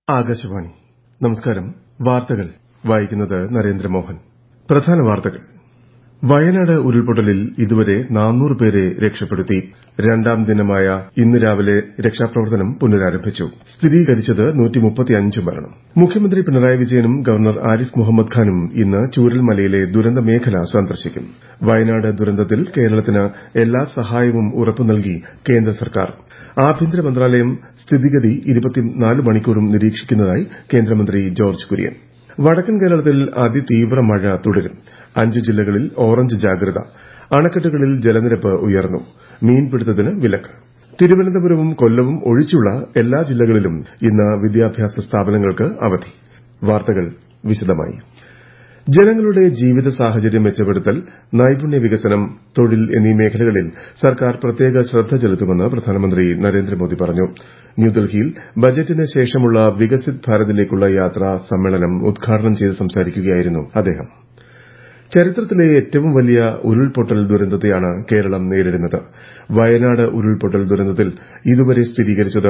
ആകാശവാണി നമസ്കാരം വാർത്തകൾ വായിക്കുന്നത് നരേന്ദ്രമോഹൻ പ്രധാന വാർത്തകൾ വയനാട് ഉരുൾപൊട്ടലിൽ ഇതുവരെ നാനൂറ് പേരെ രക്ഷപ്പെടുത്തി രണ്ടാം ദിനമായ ഇന്ന് രാവിലെ രക്ഷാപ്രവർത്തനം പുനരാരംഭിച്ചു സ്ഥിരീകരിച്ചത് മരണം മുഖ്യമന്ത്രി പിണറായി വിജയനും ഗവർണർ ആരിഫ് മുഹമ്മദ് ഖാനും ഇന്ന് ചൂരൽമലയിലെ ദുരന്ത മേഖല സന്ദർശിക്കും വയനാട് ദുരന്തത്തിൽ കേരളത്തിന് എല്ലാ സഹായവും ഉറപ്പു നൽകി കേന്ദ്ര സർക്കാർ ആഭ്യന്തര മന്ത്രാലയം സ്ഥിതിഗതി മണിക്കൂറും നിരീക്ഷിക്കുന്നതായി കേന്ദ്രമന്ത്രി ജോർജ് കുര്യൻ വടക്കൻ കേരളത്തിൽ അതിതീവ്ര മഴ തുടരും അഞ്ച് ജില്ലകളിൽ ഓറഞ്ച് ജാഗ്രത അണക്കെട്ടുകളിൽ ജലനിരപ്പ് ഉയർന്നു മീൻപിടുത്തത്തിന് വിലക്ക് തിരുവനന്തപുരവും കൊല്ലവും ഒഴിച്ചുള്ള എല്ലാ ജില്ലകളിലും ഇന്ന് വിദ്യാഭ്യാസ സ്ഥാപനങ്ങൾക്ക് അവധി വാർത്തകൾ വിശദമായി ജനങ്ങളുടെ ജീവിത സാഹചര്യം മെച്ചപ്പെടുത്തൽ നൈപുണ്യ വികസനം തൊഴിൽ എന്നീ മേഖലകളിൽ സർക്കാർ പ്രത്യേക ശ്രദ്ധ ചെലുത്തുമെന്ന് പ്രധാനമന്ത്രി നരേന്ദ്രമോദി പറഞ്ഞു ന്യൂഡൽഹിയിൽ ബജറ്റിന് ശേഷമുള്ള വികസിത് ഭാരതിലേക്കുള്ള യാത്രാ സമ്മേളനം ഉദ്ഘാടനം ചെയ്ത് സംസാരിക്കുകയായിരുന്നു അദ്ദേഹം ചരിത്രത്തിലെ ഏറ്റവും വലിയ ഉരുൾപൊട്ടൽ ദുരന്തത്തെയാണ് കേരളം നേരിടുന്നത് വയനാട് ഉരുൾപൊട്ടൽ ദുരന്തത്തിൽ ഇതുവരെ സ്ഥിരീകരിച്ചത്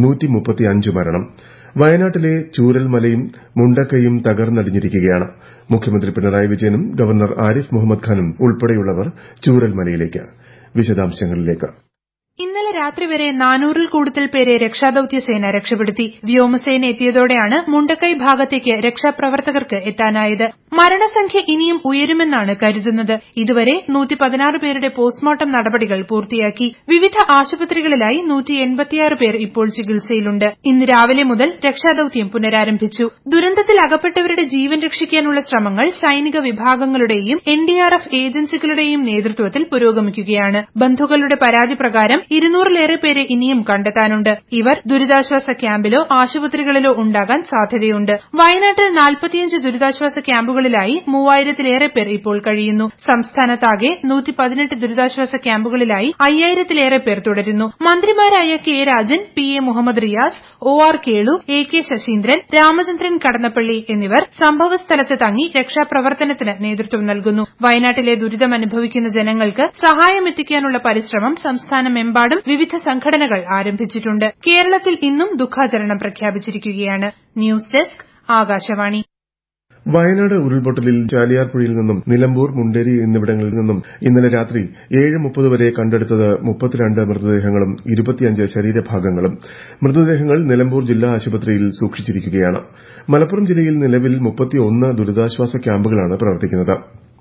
മരണം വയനാട്ടിലെ ചൂരൽമലയും മുണ്ടക്കയും തകർന്നടിഞ്ഞിരിക്കുകയാണ് മുഖ്യമന്ത്രി പിണറായി വിജയനും ഗവർണർ ആരിഫ് മുഹമ്മദ് ഖാനും ഉൾപ്പെടെയുള്ളവർ ചൂരൽമലയിലേക്ക് വിശദാംശങ്ങളിലേക്ക് ഇന്നലെ രാത്രി വരെ നാനൂറിൽ കൂടുതൽ പേരെ രക്ഷാദൌത്യ സേന രക്ഷപ്പെടുത്തി വ്യോമസേന എത്തിയതോടെയാണ് മുണ്ടക്കൈ ഭാഗത്തേക്ക് രക്ഷാപ്രവർത്തകർക്ക് എത്താനായത് മരണസംഖ്യ ഇനിയും ഉയരുമെന്നാണ് കരുതുന്നത് ഇതുവരെ പേരുടെ പോസ്റ്റ്മോർട്ടം നടപടികൾ പൂർത്തിയാക്കി വിവിധ ആശുപത്രികളിലായി പേർ ഇപ്പോൾ ചികിത്സയിലുണ്ട് ഇന്ന് രാവിലെ മുതൽ രക്ഷാദൌത്യം പുനരാരംഭിച്ചു ദുരന്തത്തിൽ അകപ്പെട്ടവരുടെ ജീവൻ രക്ഷിക്കാനുള്ള ശ്രമങ്ങൾ സൈനിക വിഭാഗങ്ങളുടെയും എൻഡിആർഎഫ് ഏജൻസികളുടെയും നേതൃത്വത്തിൽ പുരോഗമിക്കുകയാണ് ബന്ധുക്കളുടെ പരാതി പ്രകാരം ഇരുന്നൂറിലേറെ പേരെ ഇനിയും കണ്ടെത്താനുണ്ട് ഇവർ ദുരിതാശ്വാസ ക്യാമ്പിലോ ആശുപത്രികളിലോ ഉണ്ടാകാൻ സാധ്യതയുണ്ട് വയനാട്ടിൽ നാൽപ്പത്തിയഞ്ച് ദുരിതാശ്വാസ ക്യാമ്പുകളിലായി മൂവായിരത്തിലേറെ പേർ ഇപ്പോൾ കഴിയുന്നു സംസ്ഥാനത്താകെ ദുരിതാശ്വാസ ക്യാമ്പുകളിലായി അയ്യായിരത്തിലേറെ പേർ തുടരുന്നു മന്ത്രിമാരായ K Rajan P A Muhammad Riyas O R Kelu A K Saseendran Ramachandran Kadannappally എന്നിവർ സംഭവസ്ഥലത്ത് തങ്ങി രക്ഷാപ്രവർത്തനത്തിന് നേതൃത്വം നൽകുന്നു വയനാട്ടിലെ ദുരിതമനുഭവിക്കുന്ന ജനങ്ങൾക്ക് സഹായമെത്തിക്കാനുള്ള പരിശ്രമം സംസ്ഥാനമെമ്പാടും വിവിധ സംഘടനകൾ ആരംഭിച്ചിട്ടുണ്ട് കേരളത്തിൽ ഇന്നും ദുഃഖാചരണം പ്രഖ്യാപിച്ചിരിക്കുകയാണ് ന്യൂസ് ഡെസ്ക് ആകാശവാണി വയനാട് ഉരുൾപൊട്ടലിൽ ചാലിയാർപുഴയിൽ നിന്നും നിലമ്പൂർ മുണ്ടേരി എന്നിവിടങ്ങളിൽ നിന്നും ഇന്നലെ രാത്രി ഏഴ് മുപ്പത് വരെ കണ്ടെടുത്തത് മുപ്പത്തിരണ്ട് മൃതദേഹങ്ങളും ഇരുപത്തിയഞ്ച് ശരീരഭാഗങ്ങളും മൃതദേഹങ്ങൾ നിലമ്പൂർ ജില്ലാ ആശുപത്രിയിൽ സൂക്ഷിച്ചിരിക്കുകയാണ് മലപ്പുറം ജില്ലയിൽ നിലവിൽ മുപ്പത്തിയൊന്ന് ദുരിതാശ്വാസ ക്യാമ്പുകളാണ് പ്രവർത്തിക്കുന്നത്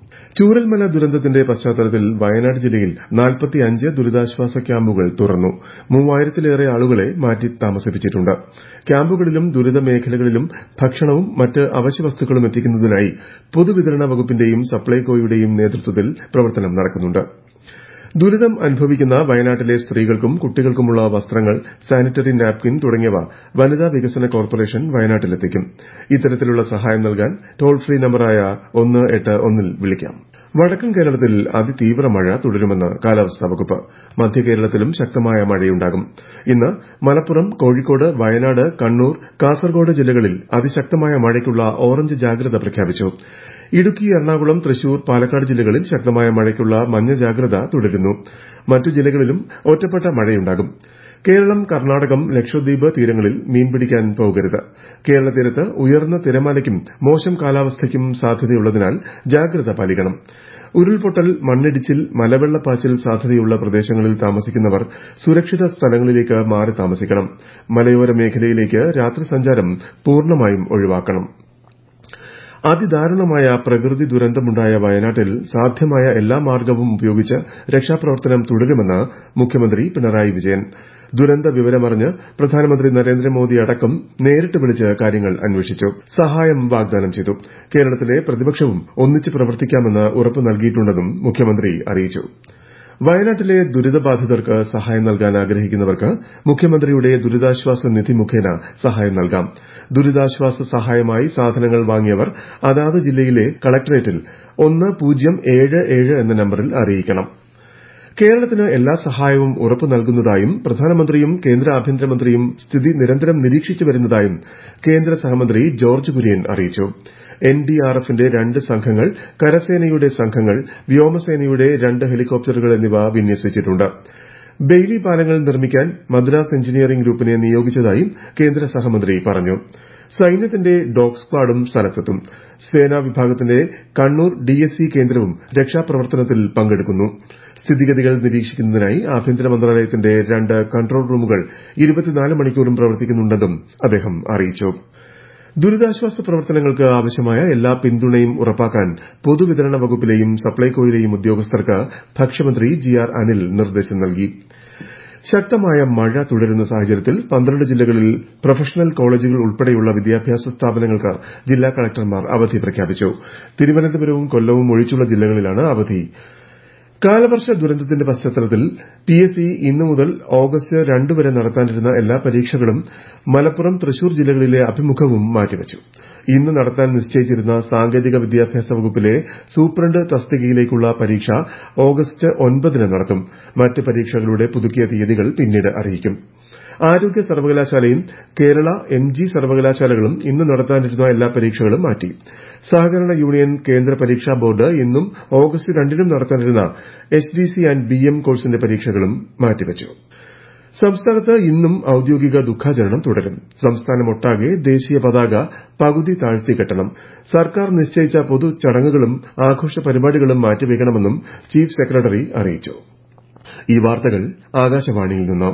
ചൂരൽമല ദുരന്തത്തിന്റെ പശ്ചാത്തലത്തിൽ വയനാട് ജില്ലയിൽ നാൽപ്പത്തിയഞ്ച് ദുരിതാശ്വാസ ക്യാമ്പുകൾ തുറന്നു മൂവായിരത്തിലേറെ ആളുകളെ മാറ്റി താമസിപ്പിച്ചിട്ടുണ്ട് ക്യാമ്പുകളിലും ദുരിത മേഖലകളിലും ഭക്ഷണവും മറ്റ് അവശ്യവസ്തുക്കളും എത്തിക്കുന്നതിനായി പൊതുവിതരണ വകുപ്പിന്റെയും സപ്ലൈകോയുടെയും നേതൃത്വത്തിൽ പ്രവർത്തനം നടക്കുന്നുണ്ട് ദുരിതം അനുഭവിക്കുന്ന വയനാട്ടിലെ സ്ത്രീകൾക്കും കുട്ടികൾക്കുമുള്ള വസ്ത്രങ്ങൾ സാനിറ്ററി നാപ്കിൻ തുടങ്ങിയവ വനിതാ വികസന കോർപ്പറേഷൻ വയനാട്ടിലെത്തിക്കും ഇത്തരത്തിലുള്ള സഹായം നൽകാൻ ടോൾ ഫ്രീ നമ്പറായ ഒന്ന് എട്ട് ഒന്നിൽ വിളിക്കാം വടക്കൻ കേരളത്തിൽ അതിതീവ്ര മഴ തുടരുമെന്ന് കാലാവസ്ഥാ വകുപ്പ് മധ്യകേരളത്തിലും ശക്തമായ മഴയുണ്ടാകും ഇന്ന് മലപ്പുറം കോഴിക്കോട് വയനാട് കണ്ണൂർ കാസർഗോഡ് ജില്ലകളിൽ അതിശക്തമായ മഴയ്ക്കുള്ള ഓറഞ്ച് ജാഗ്രത പ്രഖ്യാപിച്ചു ഇടുക്കി എറണാകുളം തൃശൂർ പാലക്കാട് ജില്ലകളിൽ ശക്തമായ മഴയ്ക്കുള്ള മഞ്ഞ ജാഗ്രത തുടരുന്നു മറ്റു ജില്ലകളിലും ഒറ്റപ്പെട്ട മഴയുണ്ടാകും കേരളം കർണാടകം ലക്ഷദ്വീപ് തീരങ്ങളിൽ മീൻപിടിക്കാൻ പോകരുത് കേരള തീരത്ത് ഉയർന്ന തിരമാലയ്ക്കും മോശം കാലാവസ്ഥയ്ക്കും സാധ്യതയുള്ളതിനാൽ ജാഗ്രത പാലിക്കണം ഉരുൾപൊട്ടൽ മണ്ണിടിച്ചിൽ മലവെള്ളപ്പാച്ചിൽ സാധ്യതയുള്ള പ്രദേശങ്ങളിൽ താമസിക്കുന്നവർ സുരക്ഷിത സ്ഥലങ്ങളിലേക്ക് മാറി താമസിക്കണം മലയോര മേഖലയിലേക്ക് രാത്രി സഞ്ചാരം പൂർണ്ണമായും ഒഴിവാക്കണം അതിദാരുണമായ പ്രകൃതി ദുരന്തമുണ്ടായ വയനാട്ടിൽ സാധ്യമായ എല്ലാ മാർഗ്ഗവും ഉപയോഗിച്ച് രക്ഷാപ്രവർത്തനം തുടരുമെന്ന് മുഖ്യമന്ത്രി പിണറായി വിജയൻ ദുരന്ത വിവരമറിഞ്ഞ് പ്രധാനമന്ത്രി നരേന്ദ്രമോദി അടക്കം നേരിട്ട് വിളിച്ച് കാര്യങ്ങൾ അന്വേഷിച്ചു സഹായം വാഗ്ദാനം ചെയ്തു കേരളത്തിലെ പ്രതിപക്ഷവും ഒന്നിച്ച് പ്രവർത്തിക്കാമെന്ന് ഉറപ്പ് നൽകിയിട്ടുണ്ടെന്നും മുഖ്യമന്ത്രി അറിയിച്ചു വയനാട്ടിലെ ദുരിതബാധിതർക്ക് സഹായം നൽകാൻ ആഗ്രഹിക്കുന്നവർക്ക് മുഖ്യമന്ത്രിയുടെ ദുരിതാശ്വാസ നിധി മുഖേന സഹായം നൽകാം ദുരിതാശ്വാസ സഹായമായി സാധനങ്ങൾ വാങ്ങിയവർ അതാത് ജില്ലയിലെ കളക്ടറേറ്റിൽ ഒന്ന് പൂജ്യം ഏഴ് ഏഴ് എന്ന നമ്പറിൽ അറിയിക്കണം കേരളത്തിന് എല്ലാ സഹായവും ഉറപ്പു നൽകുന്നതായും പ്രധാനമന്ത്രിയും കേന്ദ്ര ആഭ്യന്തരമന്ത്രിയും സ്ഥിതി നിരന്തരം നിരീക്ഷിച്ചു വരുന്നതായും കേന്ദ്ര സഹമന്ത്രി ജോർജ് കുര്യൻ അറിയിച്ചു എൻഡിആർഎഫിന്റെ രണ്ട് സംഘങ്ങൾ കരസേനയുടെ സംഘങ്ങൾ വ്യോമസേനയുടെ രണ്ട് ഹെലികോപ്റ്ററുകൾ എന്നിവ വിന്യസിച്ചിട്ടുണ്ട് ബെയ്ലി പാലങ്ങൾ നിർമ്മിക്കാൻ മദ്രാസ് എഞ്ചിനീയറിംഗ് ഗ്രൂപ്പിനെ നിയോഗിച്ചതായും കേന്ദ്ര സഹമന്ത്രി പറഞ്ഞു സൈന്യത്തിന്റെ ഡോഗ് സ്ക്വാഡും സ്ഥലത്തെത്തും സേനാ വിഭാഗത്തിന്റെ കണ്ണൂർ ഡിഎസ്സി കേന്ദ്രവും രക്ഷാപ്രവർത്തനത്തിൽ പങ്കെടുക്കുന്നു സ്ഥിതിഗതികൾ നിരീക്ഷിക്കുന്നതിനായി ആഭ്യന്തര മന്ത്രാലയത്തിന്റെ രണ്ട് കൺട്രോൾ റൂമുകൾ മണിക്കൂറും പ്രവർത്തിക്കുന്നുണ്ടെന്നും അദ്ദേഹം അറിയിച്ചു ദുരിതാശ്വാസ പ്രവർത്തനങ്ങൾക്ക് ആവശ്യമായ എല്ലാ പിന്തുണയും ഉറപ്പാക്കാൻ പൊതുവിതരണ വകുപ്പിലെയും സപ്ലൈകോയിലെയും ഉദ്യോഗസ്ഥർക്ക് ഭക്ഷ്യമന്ത്രി ജി ആർ അനിൽ നിർദ്ദേശം നൽകി ശക്തമായ മഴ തുടരുന്ന സാഹചര്യത്തിൽ പന്ത്രണ്ട് ജില്ലകളിൽ പ്രൊഫഷണൽ കോളേജുകൾ ഉൾപ്പെടെയുള്ള വിദ്യാഭ്യാസ സ്ഥാപനങ്ങൾക്ക് ജില്ലാ കളക്ടർമാർ അവധി പ്രഖ്യാപിച്ചു തിരുവനന്തപുരവും കൊല്ലവും ഒഴിച്ചുള്ള ജില്ലകളിലാണ് അവധി കാലവർഷ ദുരന്തത്തിന്റെ പശ്ചാത്തലത്തിൽ പി എസ് സി ഇന്നു മുതൽ ഓഗസ്റ്റ് രണ്ട് വരെ നടത്താനിരുന്ന എല്ലാ പരീക്ഷകളും മലപ്പുറം തൃശൂർ ജില്ലകളിലെ അഭിമുഖവും മാറ്റിവച്ചു ഇന്ന് നടത്താൻ നിശ്ചയിച്ചിരുന്ന സാങ്കേതിക വിദ്യാഭ്യാസ വകുപ്പിലെ സൂപ്രണ്ട് തസ്തികയിലേക്കുള്ള പരീക്ഷ ഓഗസ്റ്റ് ഒൻപതിന് നടത്തും മറ്റ് പരീക്ഷകളുടെ പുതുക്കിയ തീയതികൾ പിന്നീട് അറിയിക്കും ആരോഗ്യ സർവകലാശാലയും കേരള എം ജി സർവകലാശാലകളും ഇന്ന് നടത്താനിരുന്ന എല്ലാ പരീക്ഷകളും മാറ്റി സഹകരണ യൂണിയൻ കേന്ദ്ര പരീക്ഷാ ബോർഡ് ഇന്നും ഓഗസ്റ്റ് രണ്ടിനും നടത്താനിരുന്ന H D C and B M കോഴ്സിന്റെ പരീക്ഷകളും മാറ്റിവച്ചു സംസ്ഥാനത്ത് ഇന്നും ഔദ്യോഗിക ദുഃഖാചരണം തുടരും സംസ്ഥാനമൊട്ടാകെ ദേശീയ പതാക പകുതി താഴ്ത്തിക്കെട്ടണം സർക്കാർ നിശ്ചയിച്ച പൊതു ചടങ്ങുകളും ആഘോഷ പരിപാടികളും മാറ്റിവെക്കണമെന്നും ചീഫ് സെക്രട്ടറി അറിയിച്ചു ഈ വാർത്തകൾ ആകാശവാണിയിൽ നിന്ന്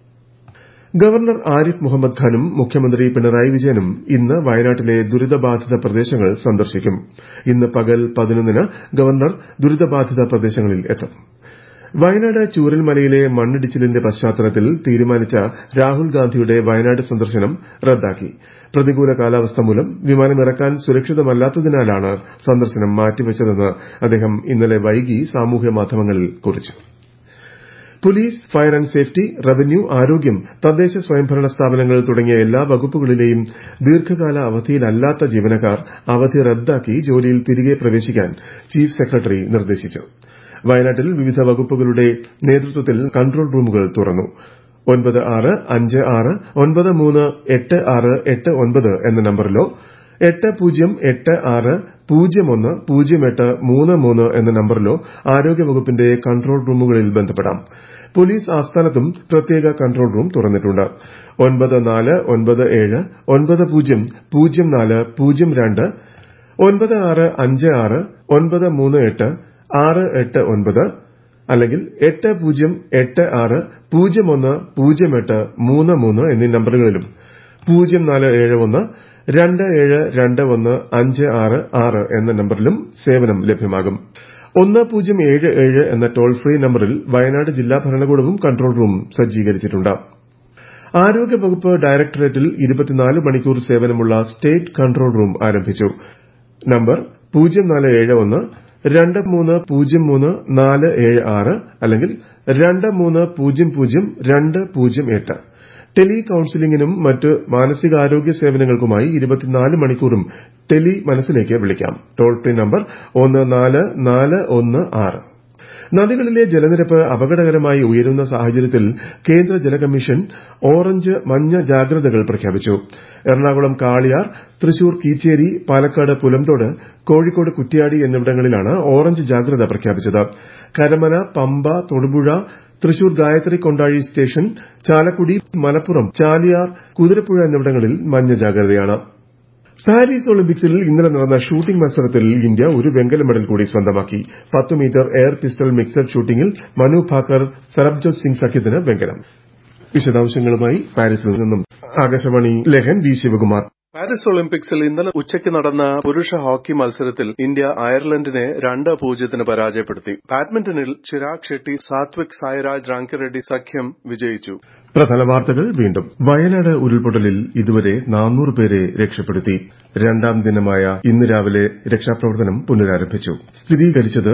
ഗവർണർ ആരിഫ് മുഹമ്മദ് ഖാനും മുഖ്യമന്ത്രി പിണറായി വിജയനും ഇന്ന് വയനാട്ടിലെ ദുരിതബാധിത പ്രദേശങ്ങൾ സന്ദർശിക്കും ഇന്ന് പകൽ പതിനൊന്നിന് ഗവർണർ ദുരിതബാധിത പ്രദേശങ്ങളിൽ എത്തും വയനാട് ചൂരൽമലയിലെ മണ്ണിടിച്ചിലിന്റെ പശ്ചാത്തലത്തിൽ തീരുമാനിച്ച രാഹുൽ ഗാന്ധിയുടെ വയനാട് സന്ദർശനം റദ്ദാക്കി പ്രതികൂല കാലാവസ്ഥ മൂലം വിമാനമിറക്കാൻ സുരക്ഷിതമല്ലാത്തതിനാലാണ് സന്ദർശനം മാറ്റിവച്ചതെന്ന് അദ്ദേഹം ഇന്നലെ വൈകി സാമൂഹ്യ മാധ്യമങ്ങളിൽ കുറിച്ചു police fire and safety revenue ആരോഗ്യം തദ്ദേശ സ്വയംഭരണ സ്ഥാപനങ്ങൾ തുടങ്ങിയ എല്ലാ വകുപ്പുകളിലെയും ദീർഘകാല അവധിയിലല്ലാത്ത ജീവനക്കാർ അവധി റദ്ദാക്കി ജോലിയിൽ തിരികെ പ്രവേശിക്കാൻ ചീഫ് സെക്രട്ടറി നിർദ്ദേശിച്ചു വയനാട്ടിൽ വിവിധ വകുപ്പുകളുടെ നേതൃത്വത്തിൽ കൺട്രോൾ റൂമുകൾ തുറന്നു ഒൻപത് ആറ് അഞ്ച് ആറ് ഒൻപത് മൂന്ന് എട്ട് ആറ് എട്ട് ഒൻപത് എന്ന നമ്പറിലോ എട്ട് പൂജ്യം എട്ട് ആറ് പൂജ്യം ഒന്ന് പൂജ്യം എട്ട് മൂന്ന് മൂന്ന് എന്ന നമ്പറിലോ ആരോഗ്യവകുപ്പിന്റെ കൺട്രോൾ റൂമുകളിൽ ബന്ധപ്പെടാം പോലീസ് ആസ്ഥാനത്തും പ്രത്യേക കൺട്രോൾ റൂം തുറന്നിട്ടുണ്ട് ഒൻപത് നാല് ഒൻപത് ഏഴ് ഒൻപത് പൂജ്യം പൂജ്യം നാല് പൂജ്യം രണ്ട് ഒൻപത് ആറ് അഞ്ച് ആറ് ഒൻപത് മൂന്ന് എട്ട് ആറ് എട്ട് ഒൻപത് അല്ലെങ്കിൽ എട്ട് പൂജ്യം എട്ട് ആറ് പൂജ്യം ഒന്ന് പൂജ്യം എട്ട് മൂന്ന് മൂന്ന് എന്നീ നമ്പറുകളിലും പൂജ്യം നാല് ഏഴ് ഒന്ന് രണ്ട് ഏഴ് രണ്ട് ഒന്ന് അഞ്ച് ആറ് ആറ് എന്ന നമ്പറിലും സേവനം ലഭ്യമാകും ഒന്ന് പൂജ്യം ഏഴ് ഏഴ് എന്ന ടോൾ ഫ്രീ നമ്പറിൽ വയനാട് ജില്ലാ ഭരണകൂടവും കൺട്രോൾ റൂം സജ്ജീകരിച്ചിട്ടുണ്ട് ആരോഗ്യവകുപ്പ് ഡയറക്ടറേറ്റിൽ ഇരുപത്തിനാല് മണിക്കൂർ സേവനമുള്ള സ്റ്റേറ്റ് കൺട്രോൾ റൂം ആരംഭിച്ചു നമ്പർ പൂജ്യം നാല് ഏഴ് ഒന്ന് രണ്ട് മൂന്ന് പൂജ്യം മൂന്ന് നാല് ഏഴ് ആറ് അല്ലെങ്കിൽ രണ്ട് മൂന്ന് പൂജ്യം പൂജ്യം രണ്ട് പൂജ്യം എട്ട് ടെലി കൌൺസിലിംഗിനും മറ്റ് മാനസികാരോഗ്യ സേവനങ്ങൾക്കുമായി ഇരുപത്തിനാല് മണിക്കൂറും ടെലി മനസ്സിലേക്ക് വിളിക്കാം ടോൾ ഫ്രീ നമ്പർ ഒന്ന് നാല് നാല് ഒന്ന് ആറ് നദികളിലെ ജലനിരപ്പ് അപകടകരമായി ഉയരുന്ന സാഹചര്യത്തിൽ കേന്ദ്ര ജല കമ്മീഷൻ ഓറഞ്ച് മഞ്ഞ ജാഗ്രതകൾ പ്രഖ്യാപിച്ചു എറണാകുളം കാളിയാർ തൃശൂർ കീച്ചേരി പാലക്കാട് പുലംതോട് കോഴിക്കോട് കുറ്റ്യാടി എന്നിവിടങ്ങളിലാണ് ഓറഞ്ച് ജാഗ്രത പ്രഖ്യാപിച്ചത് കരമന പമ്പ തൊടുപുഴ തൃശൂർ ഗായത്രി കൊണ്ടാഴി സ്റ്റേഷൻ ചാലക്കുടി മലപ്പുറം ചാലിയാർ കുതിരപ്പുഴ എന്നിവിടങ്ങളിൽ മഞ്ഞ ജാഗ്രതയാണ് പാരീസ് ഒളിമ്പിക്സിൽ ഇന്നലെ നടന്ന ഷൂട്ടിംഗ് മത്സരത്തിൽ ഇന്ത്യ ഒരു വെങ്കല മെഡൽ കൂടി സ്വന്തമാക്കി പത്ത് മീറ്റർ എയർ പിസ്റ്റൾ മിക്സഡ് ഷൂട്ടിംഗിൽ മനു ഭാക്കർ സർബ്ജോത് സിംഗ് സഖ്യത്തിന് വെങ്കലം വിശദാംശങ്ങളുമായി പാരീസിൽ നിന്നും ആകാശവാണി ലേഖൻ വി ശിവകുമാർ പാരീസ് ഒളിമ്പിക്സിൽ ഇന്നലെ ഉച്ചയ്ക്ക് നടന്ന പുരുഷ ഹോക്കി മത്സരത്തിൽ ഇന്ത്യ അയർലൻഡിനെ രണ്ട് പൂജ്യത്തിന് പരാജയപ്പെടുത്തി ബാഡ്മിന്റണിൽ ചിരാഗ് ഷെട്ടി സാത്വിക് സായിരാജ് റാങ്കിറെഡ്ഡി സഖ്യം വിജയിച്ചു പ്രധാന വാർത്തകൾ വീണ്ടും വയനാട് ഉരുൾപൊട്ടലിൽ ഇതുവരെ നാനൂറ് പേരെ രക്ഷപ്പെടുത്തി രണ്ടാം ദിനമായ ഇന്ന് രാവിലെ രക്ഷാപ്രവർത്തനം പുനരാരംഭിച്ചു സ്ഥിരീകരിച്ചത്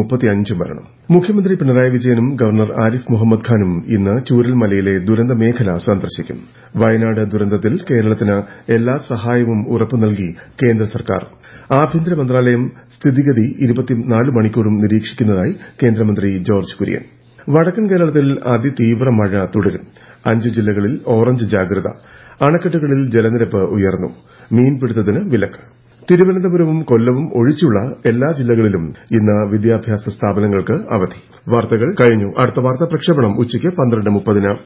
മരണം മുഖ്യമന്ത്രി പിണറായി വിജയനും ഗവർണർ ആരിഫ് മുഹമ്മദ് ഖാനും ഇന്ന് ചൂരൽമലയിലെ ദുരന്ത മേഖല സന്ദർശിക്കും വയനാട് ദുരന്തത്തിൽ കേരളത്തിന് എല്ലാ സഹായവും ഉറപ്പു നൽകി കേന്ദ്ര സർക്കാർ ആഭ്യന്തര മന്ത്രാലയം സ്ഥിതിഗതി ഇരുപത്തിനാല് മണിക്കൂറും നിരീക്ഷിക്കുന്നതായി കേന്ദ്രമന്ത്രി ജോർജ് കുര്യൻ വടക്കൻ കേരളത്തിൽ അതിതീവ്ര മഴ തുടരും അഞ്ച് ജില്ലകളിൽ ഓറഞ്ച് ജാഗ്രത അണക്കെട്ടുകളിൽ ജലനിരപ്പ് ഉയർന്നു മീൻപിടുത്തത്തിന് വിലക്ക് തിരുവനന്തപുരവും കൊല്ലവും ഒഴിച്ചുള്ള എല്ലാ ജില്ലകളിലും ഇന്ന് വിദ്യാഭ്യാസ സ്ഥാപനങ്ങൾക്ക് അവധി വാർത്തകൾ കഴിഞ്ഞു അടുത്ത വാർത്താ പ്രക്ഷേപണം ഉച്ചയ്ക്ക് പന്ത്രണ്ട് മുപ്പതിന്